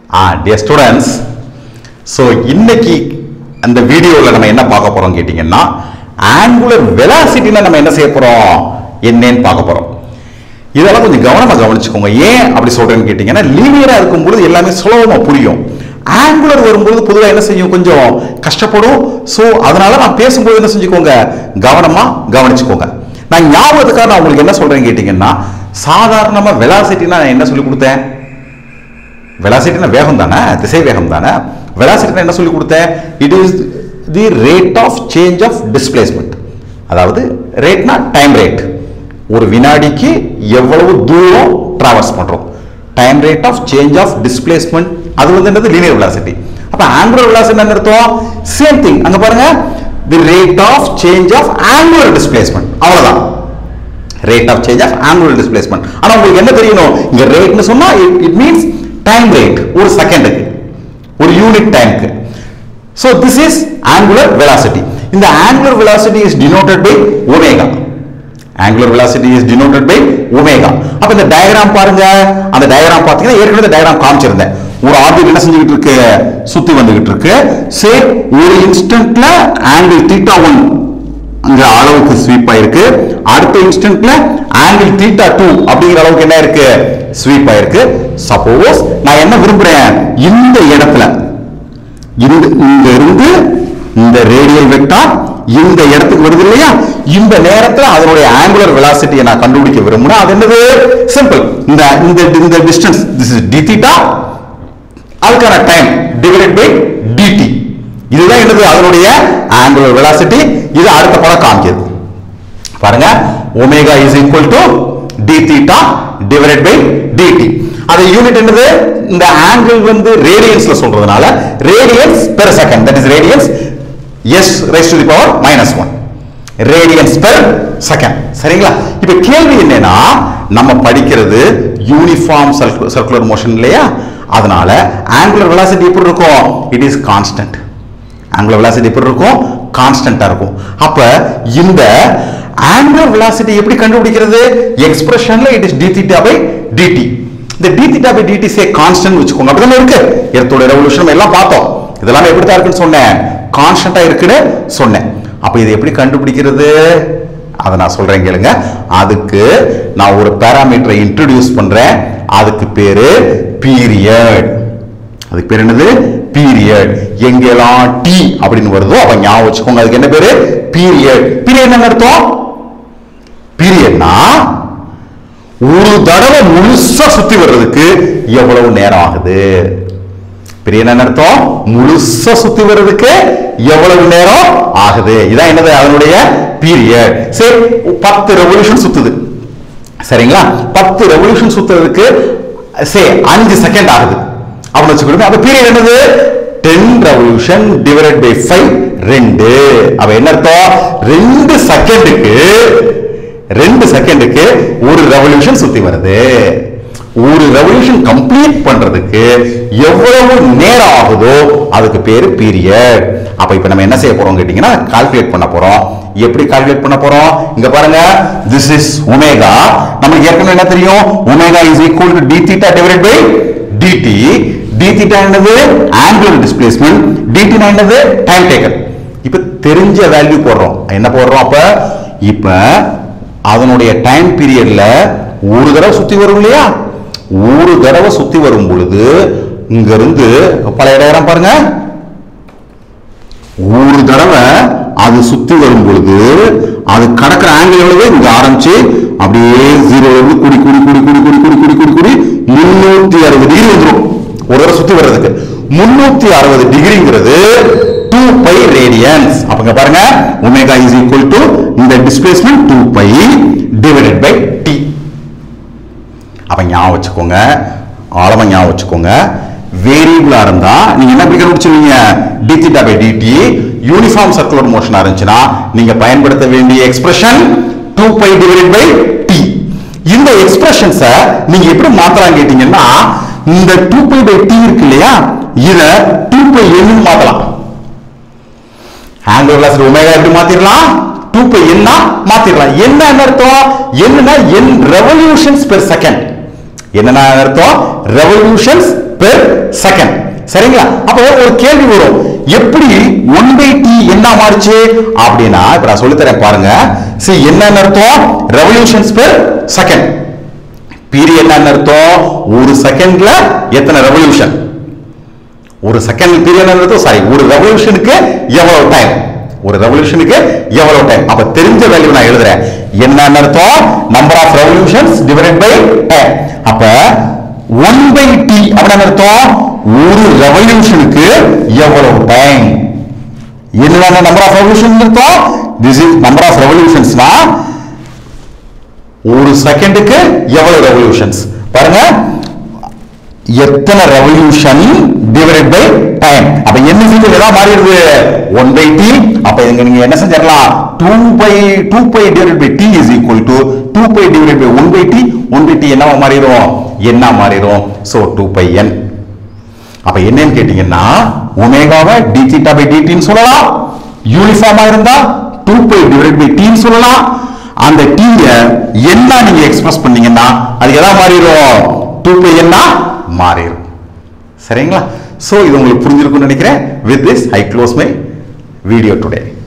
ஆ dear students so இன்னைக்கு அந்த வீடியோவில் நம்ம என்ன பார்க்க போறோம் கேட்டிங்கன்னா ஆங்குலர் வெலாசிட்டினா நம்ம என்ன செய்ய போறோம் என்னன்னு பார்க்க போறோம் இதெல்லாம் கொஞ்சம் கவனமா கவனிச்சுக்கோங்க ஏன் அப்படி சொல்றேன்னு கேட்டிங்கன்னா லீனியரா இருக்கும்பொழுது எல்லாமே சுலபமா புரியும் ஆங்குலர் வரும்போது பொதுவாக என்ன செய்யும் கொஞ்சம் கஷ்டப்படும் ஸோ அதனால நான் பேசும்போது என்ன செஞ்சுக்கோங்க கவனமா கவனிச்சுக்கோங்க நான் ஞாபகத்துக்காக நான் உங்களுக்கு என்ன சொல்றேன்னு கேட்டிங்கன்னா சாதாரணமா வெலாசிட்டினா நான் என்ன சொல்லி கொடுத்தேன் வெலாசிட்டினா வேகம் தானே திசை வேகம் தானே வெலாசிட்டினா என்ன சொல்லி கொடுத்தேன் it is the rate of change of displacement அதாவது ரேட்னா டைம் ரேட் ஒரு வினாடிக்கு எவ்வளவு தூரம் டிராவல்ஸ் பண்றோம் time rate of change of displacement அது வந்து என்னது லீனியர் வெலாசிட்டி அப்ப ஆங்குலர் வெலாசிட்டி என்ன அர்த்தம் சேம் திங் அங்க பாருங்க the rate of change of angular displacement அவ்வளவுதான் rate of change of angular displacement ஆனா உங்களுக்கு என்ன தெரியணும் இங்க ரேட்னு சொன்னா இட் மீன்ஸ் டைம் ரேட் ஒரு செகண்டுக்கு ஒரு யூனிட் டைம்க்கு so this is angular velocity இந்த angular velocity is denoted by omega angular velocity is denoted by omega அப்ப இந்த டயகிராம் பாருங்க அந்த டயகிராம் பாத்தீங்கன்னா ஏற்கனவே இந்த டயகிராம் காமிச்சிருந்தேன் ஒரு ஆப்ஜெக்ட் என்ன செஞ்சுக்கிட்டு இருக்கு சுத்தி வந்துகிட்டு இருக்கு சே ஒரு இன்ஸ்டன்ட்ல ஆங்கிள் தீட்டா ஒன் அங்க அளவுக்கு ஸ்வீப் ஆயிருக்கு அடுத்த இன்ஸ்டன்ட்ல ஆங்கிள் தீட்டா டூ அப்படிங்கிற அளவுக்கு என்ன இருக்கு ஸ்வீப் ஆயிருக்கு சப்போஸ் நான் என்ன விரும்புறேன் இந்த இடத்துல இந்த இங்க இருந்து இந்த ரேடியல் வெக்டார் இந்த இடத்துக்கு வருது இல்லையா இந்த நேரத்துல அதனுடைய ஆங்குலர் வெலாசிட்டியை நான் கண்டுபிடிக்க விரும்புறேன் அது என்னது சிம்பிள் இந்த இந்த இந்த distance this is D theta அதுக்கான டைம் டிவைடட் பை டிடி இதுதான் என்னது அதனுடைய ஆங்குலர் வெலாசிட்டி இது அடுத்த படம் காமிக்குது பாருங்க omega is equal to D theta divided by DT அது யூனிட் என்னது இந்த ஆங்கிள் வந்து ரேடியன்ஸ்ல சொல்றதுனால radians per second that is radians S raise to the power minus one radians per second சரிங்களா இப்ப கேள்வி என்னன்னா நம்ம படிக்கிறது யூனிஃபார்ம் சர்க்குலர் மோஷன் இல்லையா அதனால ஆங்குலர் வெலாசிட்டி எப்படி இருக்கும் it is constant angular velocity எப்படி இருக்கும் கான்ஸ்டன்டா இருக்கும் அப்ப இந்த ஆங்குலர் வெலாசிட்டி எப்படி கண்டுபிடிக்கிறது எக்ஸ்பிரஷன்ல it is D theta by DT இந்த D theta by DT say constant வச்சுக்கோங்க அப்படிதானே இருக்கு எர்த்தோட ரெவல்யூஷன் எல்லாம் பார்த்தோம் இதெல்லாம் எப்படி தான் இருக்குன்னு சொன்னேன் கான்ஸ்டன்டா இருக்குன்னு சொன்னேன் அப்ப இது எப்படி கண்டுபிடிக்கிறது அதை நான் சொல்றேன் கேளுங்க அதுக்கு நான் ஒரு பேராமீட்டரை இன்ட்ரடியூஸ் பண்றேன் அதுக்கு பேரு பீரியட் அதுக்கு பேர் என்னது பீரியட் எங்கெல்லாம் டி அப்படின்னு வருதோ அப்ப ஞாபகம் வச்சுக்கோங்க அதுக்கு என்ன பேரு பீரியட் பீரியட் என்ன அர்த்தம் பீரியட்னா ஒரு தடவை முழுசா சுத்தி வர்றதுக்கு எவ்வளவு நேரம் ஆகுது பீரியட் என்ன அர்த்தம் முழுசா சுத்தி வர்றதுக்கு எவ்வளவு நேரம் ஆகுது இதான் என்னது அதனுடைய பீரியட் சரி பத்து ரெவல்யூஷன் சுத்துது சரிங்களா பத்து ரெவல்யூஷன் சுத்துறதுக்கு சே அஞ்சு செகண்ட் ஆகுது அப்படின்னு வச்சுக்கிடுங்க அப்ப பீரியட் என்னது ten revolution divided by five ரெண்டு அப்ப என்ன அர்த்தம் ரெண்டு செகண்டுக்கு ரெண்டு செகண்டுக்கு ஒரு ரெவல்யூஷன் சுத்தி வருது ஒரு ரெவல்யூஷன் கம்ப்ளீட் பண்றதுக்கு எவ்வளவு நேரம் ஆகுதோ அதுக்கு பேரு பீரியட் அப்ப இப்ப நம்ம என்ன செய்ய போறோம் கேட்டீங்கன்னா கால்குலேட் பண்ண போறோம் எப்படி கால்குலேட் பண்ண போறோம் இங்க பாருங்க திஸ் இஸ் ஒமேகா நமக்கு ஏற்கனவே என்ன தெரியும் omega is equal to D theta divided by DT D theta என்னது ஆங்குலர் டிஸ்பிளேஸ்மெண்ட் டிடி என்னது டைம் டேக்கன் இப்ப தெரிஞ்ச வேல்யூ போடுறோம் என்ன போடுறோம் அப்ப இப்ப அதனுடைய டைம் பீரியட்ல ஒரு தடவை சுத்தி வரும் இல்லையா ஒரு தடவை சுத்தி வரும் பொழுது இங்க இருந்து பழைய நேரம் பாருங்க ஒரு தடவை அது சுத்தி வரும் பொழுது அது கடக்கிற ஆங்கிள் எவ்வளவு இங்க ஆரம்பிச்சு அப்படியே ஜீரோ இருந்து கூடி கூடி கூடி கூடி கூடி கூடி கூடி கூடி கூடி முன்னூத்தி அறுபது டிகிரி வந்துடும் ஒரு தடவை சுத்தி வர்றதுக்கு முன்னூத்தி அறுபது டிகிரிங்கிறது டூ பை ரேடியன்ஸ் அப்பங்க பாருங்க ஒமேகா இஸ் ஈக்குவல் டு இந்த displacement two pi divided by T அப்ப ஞாபகம் வச்சுக்கோங்க ஆழமா ஞாபகம் வச்சுக்கோங்க வேரியபிளா இருந்தா நீங்க என்ன எப்படி கண்டுபிடிச்சிருவீங்க d theta by dt uniform circular மோஷனா இருந்துச்சுன்னா நீங்க பயன்படுத்த வேண்டிய expression two pi divided by T இந்த எக்ஸ்பிரஷன்ஸ நீங்க எப்படி மாத்தலாம் கேட்டீங்கன்னா இந்த டூ பை பை டி இருக்கு இல்லையா இத டூ பை என்ன மாத்தலாம் ஆங்குலர் வெலாசிட்டி ஒமேகா எப்படி மாத்திரலாம் டூ பை என்ன மாத்திரலாம் என்ன அர்த்தம் என்னன்னா என் ரெவல்யூஷன்ஸ் பெர் செகண்ட் என்னன்னா அர்த்தம் ரெவல்யூஷன்ஸ் பெர் செகண்ட் சரிங்களா அப்ப ஒரு கேள்வி வரும் எப்படி ஒன் பை டி என்ன மாறுச்சு அப்படின்னா இப்ப நான் சொல்லித்தரேன் பாருங்க சி என்ன அர்த்தம் ரெவல்யூஷன்ஸ் பெர் செகண்ட் பீரியட் என்ன அர்த்தம் ஒரு செகண்ட்ல எத்தனை ரெவல்யூஷன் ஒரு செகண்ட் பீரியட் அர்த்தம் சாரி ஒரு ரெவல்யூஷனுக்கு எவ்வளவு டைம் ஒரு ரெவல்யூஷனுக்கு எவ்வளவு டைம் அப்ப தெரிஞ்ச வேல்யூ நான் எழுதுறேன் என்ன அர்த்தம் number of revolutions divided by time அப்ப ஒன் பை டி அப்படின்னு அர்த்தம் ஒரு ரெவல்யூஷனுக்கு எவ்வளவு டைம் என்னென்ன நம்பர் ஆஃப் ரெவல்யூஷன் அர்த்தம் திஸ் இஸ் நம்பர் ஆஃப் ரெவல்யூஷன்ஸ்னா ஒரு செகண்டுக்கு எவ்வளவு ரெவல்யூஷன்ஸ் பாருங்க எத்தனை ரெவல்யூஷன் டிவைடட் பை டைம் அப்ப என்ன சீக்கிரம் ஏதாவது மாறிடுது ஒன் பை டி அப்ப இங்க நீங்க என்ன செஞ்சிடலாம் two pi two pi divided by T is equal to two pi divided by one by T one by T என்னவா மாறிடும் என்ன மாறிடும் சோ டூ பை என் அப்ப என்னன்னு கேட்டீங்கன்னா ஒமேகாவை டி தீட்டா பை டிடின்னு சொல்லலாம் யூனிஃபார்மா இருந்தா டூ பை டிவைட் பை டின்னு சொல்லலாம் அந்த டீய என்ன நீங்க எக்ஸ்பிரஸ் பண்ணீங்கன்னா அது எதா மாறிடும் டூ பை என்ன மாறிடும் சரிங்களா சோ இது உங்களுக்கு புரிஞ்சிருக்கும்னு நினைக்கிறேன் with this I close my video today